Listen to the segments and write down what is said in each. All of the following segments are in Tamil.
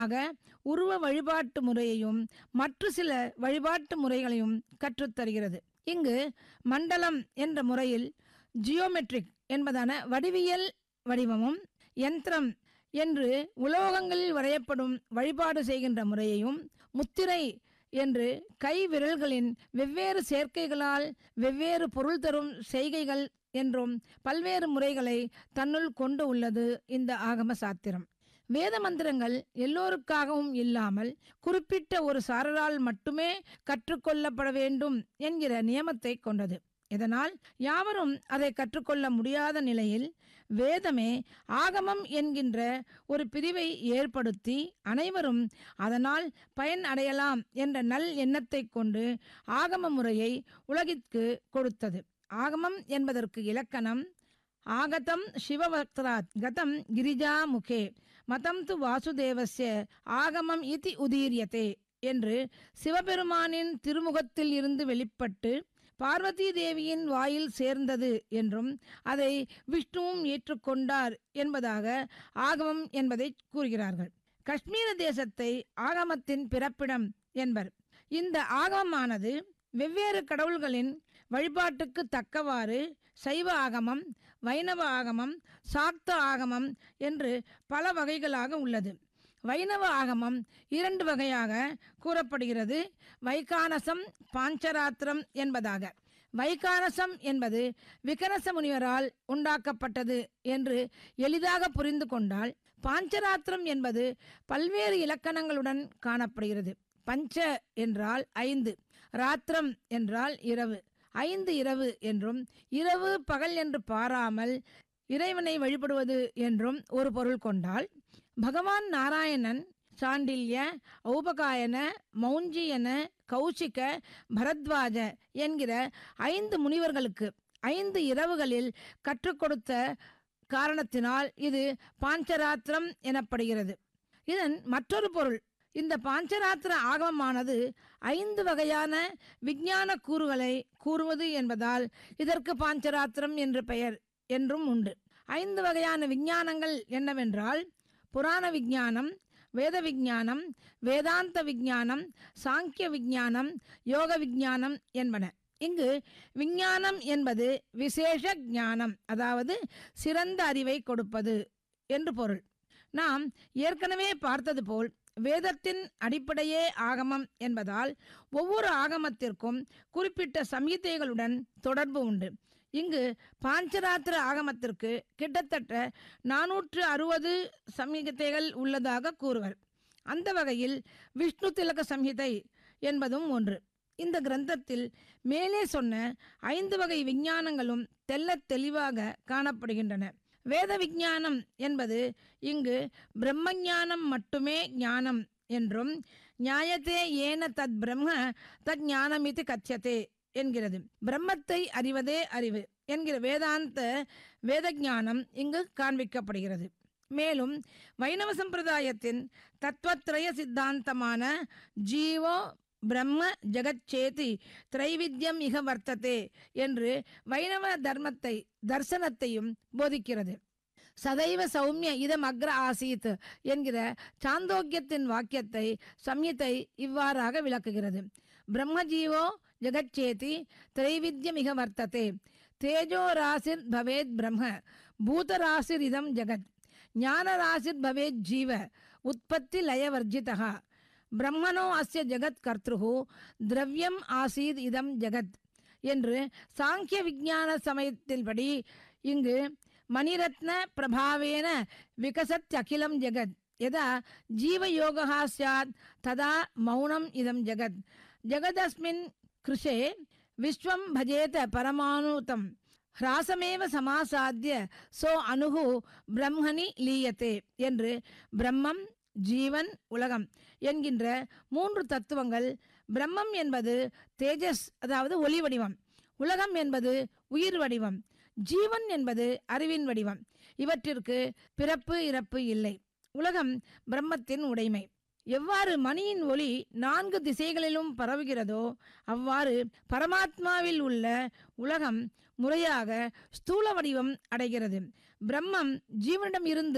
ஆக உருவ வழிபாட்டு முறையையும் மற்ற சில வழிபாட்டு முறைகளையும் கற்றுத்தருகிறது இங்கு மண்டலம் என்ற முறையில் ஜியோமெட்ரிக் என்பதான வடிவியல் வடிவமும் யந்திரம் என்று உலோகங்களில் வரையப்படும் வழிபாடு செய்கின்ற முறையையும் முத்திரை என்று கை விரல்களின் வெவ்வேறு சேர்க்கைகளால் வெவ்வேறு பொருள் தரும் செய்கைகள் என்றும் பல்வேறு முறைகளை தன்னுள் கொண்டு உள்ளது இந்த ஆகம சாத்திரம் வேத மந்திரங்கள் எல்லோருக்காகவும் இல்லாமல் குறிப்பிட்ட ஒரு சாரரால் மட்டுமே கற்றுக்கொள்ளப்பட வேண்டும் என்கிற நியமத்தை கொண்டது இதனால் யாவரும் அதை கற்றுக்கொள்ள முடியாத நிலையில் வேதமே ஆகமம் என்கின்ற ஒரு பிரிவை ஏற்படுத்தி அனைவரும் அதனால் பயன் அடையலாம் என்ற நல் எண்ணத்தை கொண்டு ஆகம முறையை உலகிற்கு கொடுத்தது ஆகமம் என்பதற்கு இலக்கணம் ஆகதம் சிவவக்ராத் கதம் கிரிஜா முகே மதம் து வாசுதேவஸ்ய ஆகமம் இதி உதீரியதே என்று சிவபெருமானின் திருமுகத்தில் இருந்து வெளிப்பட்டு பார்வதி தேவியின் வாயில் சேர்ந்தது என்றும் அதை விஷ்ணுவும் ஏற்றுக்கொண்டார் என்பதாக ஆகமம் என்பதை கூறுகிறார்கள் காஷ்மீர தேசத்தை ஆகமத்தின் பிறப்பிடம் என்பர் இந்த ஆகமமானது வெவ்வேறு கடவுள்களின் வழிபாட்டுக்கு தக்கவாறு சைவ ஆகமம் வைணவ ஆகமம் சாக்த ஆகமம் என்று பல வகைகளாக உள்ளது வைணவ ஆகமம் இரண்டு வகையாக கூறப்படுகிறது வைகானசம் பாஞ்சராத்திரம் என்பதாக வைகானசம் என்பது விகனச முனிவரால் உண்டாக்கப்பட்டது என்று எளிதாக புரிந்து கொண்டால் பாஞ்சராத்திரம் என்பது பல்வேறு இலக்கணங்களுடன் காணப்படுகிறது பஞ்ச என்றால் ஐந்து ராத்திரம் என்றால் இரவு ஐந்து இரவு என்றும் இரவு பகல் என்று பாராமல் இறைவனை வழிபடுவது என்றும் ஒரு பொருள் கொண்டால் பகவான் நாராயணன் சாண்டில்ய ஔபகாயன மௌஞ்சியன கௌசிக பரத்வாஜ என்கிற ஐந்து முனிவர்களுக்கு ஐந்து இரவுகளில் கற்றுக் கொடுத்த காரணத்தினால் இது பாஞ்சராத்திரம் எனப்படுகிறது இதன் மற்றொரு பொருள் இந்த பாஞ்சராத்திர ஆகமமானது ஐந்து வகையான விஞ்ஞான கூறுகளை கூறுவது என்பதால் இதற்கு பாஞ்சராத்திரம் என்று பெயர் என்றும் உண்டு ஐந்து வகையான விஞ்ஞானங்கள் என்னவென்றால் புராண விஞ்ஞானம் வேத விஞ்ஞானம் வேதாந்த விஞ்ஞானம் சாங்கிய விஞ்ஞானம் யோக விஞ்ஞானம் என்பன இங்கு விஞ்ஞானம் என்பது விசேஷ ஞானம் அதாவது சிறந்த அறிவை கொடுப்பது என்று பொருள் நாம் ஏற்கனவே பார்த்தது போல் வேதத்தின் அடிப்படையே ஆகமம் என்பதால் ஒவ்வொரு ஆகமத்திற்கும் குறிப்பிட்ட சம்ஹிதைகளுடன் தொடர்பு உண்டு இங்கு பாஞ்சராத்திர ஆகமத்திற்கு கிட்டத்தட்ட நானூற்று அறுபது சம்ஹிதைகள் உள்ளதாக கூறுவர் அந்த வகையில் விஷ்ணு திலக சம்ஹிதை என்பதும் ஒன்று இந்த கிரந்தத்தில் மேலே சொன்ன ஐந்து வகை விஞ்ஞானங்களும் தெள்ளத் தெளிவாக காணப்படுகின்றன வேத விஞ்ஞானம் என்பது இங்கு பிரம்மஞானம் மட்டுமே ஞானம் என்றும் நியாயத்தே ஏன தத் பிரம்ம தத் ஞானமிதி கச்சதே என்கிறது பிரம்மத்தை அறிவதே அறிவு என்கிற வேதாந்த வேத ஞானம் இங்கு காண்பிக்கப்படுகிறது மேலும் வைணவ சம்பிரதாயத்தின் தத்துவத்ரய சித்தாந்தமான ஜீவோ பிரம்ம ஜெகச்சேதி திரைவித்யம் இக வர்த்ததே என்று வைணவ தர்மத்தை தர்சனத்தையும் போதிக்கிறது சதைவ சௌமிய இதம் அக்ர ஆசீத் என்கிற சாந்தோக்கியத்தின் வாக்கியத்தை சம்யத்தை இவ்வாறாக விளக்குகிறது பிரம்மஜீவோ ஜெகச்சேதி திரைவித்யம் இக வர்த்ததே தேஜோ ராசிர் பவேத் பிரம்ம பூதராசிர் இதம் ஜெகத் ஞானராசிர் பவேத் ஜீவ உற்பத்தி லயவர்ஜிதா பிரம்மனோ அஸ்ய ஜெகத் கர்த்ருஹு திரவியம் ஆசீத் இதம் ஜெகத் என்று சாங்கிய விஞ்ஞான சமயத்தின்படி இங்கு மணிரத்ன பிரபாவேன விகசத் அகிலம் ஜெகத் யதா ஜீவயோகா சாத் ததா மௌனம் இதம் ஜெகத் ஜெகதஸ்மின் கிருஷே விஸ்வம் பஜேத பரமானுதம் ஹ்ராசமேவ சமாசாத்திய சோ அணுகு பிரம்மணி லீயத்தே என்று பிரம்மம் ஜீவன் உலகம் என்கின்ற மூன்று தத்துவங்கள் பிரம்மம் என்பது தேஜஸ் அதாவது ஒளி வடிவம் உலகம் என்பது உயிர் வடிவம் ஜீவன் என்பது அறிவின் வடிவம் இவற்றிற்கு பிறப்பு இறப்பு இல்லை உலகம் பிரம்மத்தின் உடைமை எவ்வாறு மணியின் ஒளி நான்கு திசைகளிலும் பரவுகிறதோ அவ்வாறு பரமாத்மாவில் உள்ள உலகம் முறையாக ஸ்தூல வடிவம் அடைகிறது பிரம்மம் ஜீவனிடம் இருந்து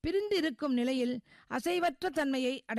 பிரிந்து இருக்கும் நிலையில் அசைவற்ற தன்மையை அடை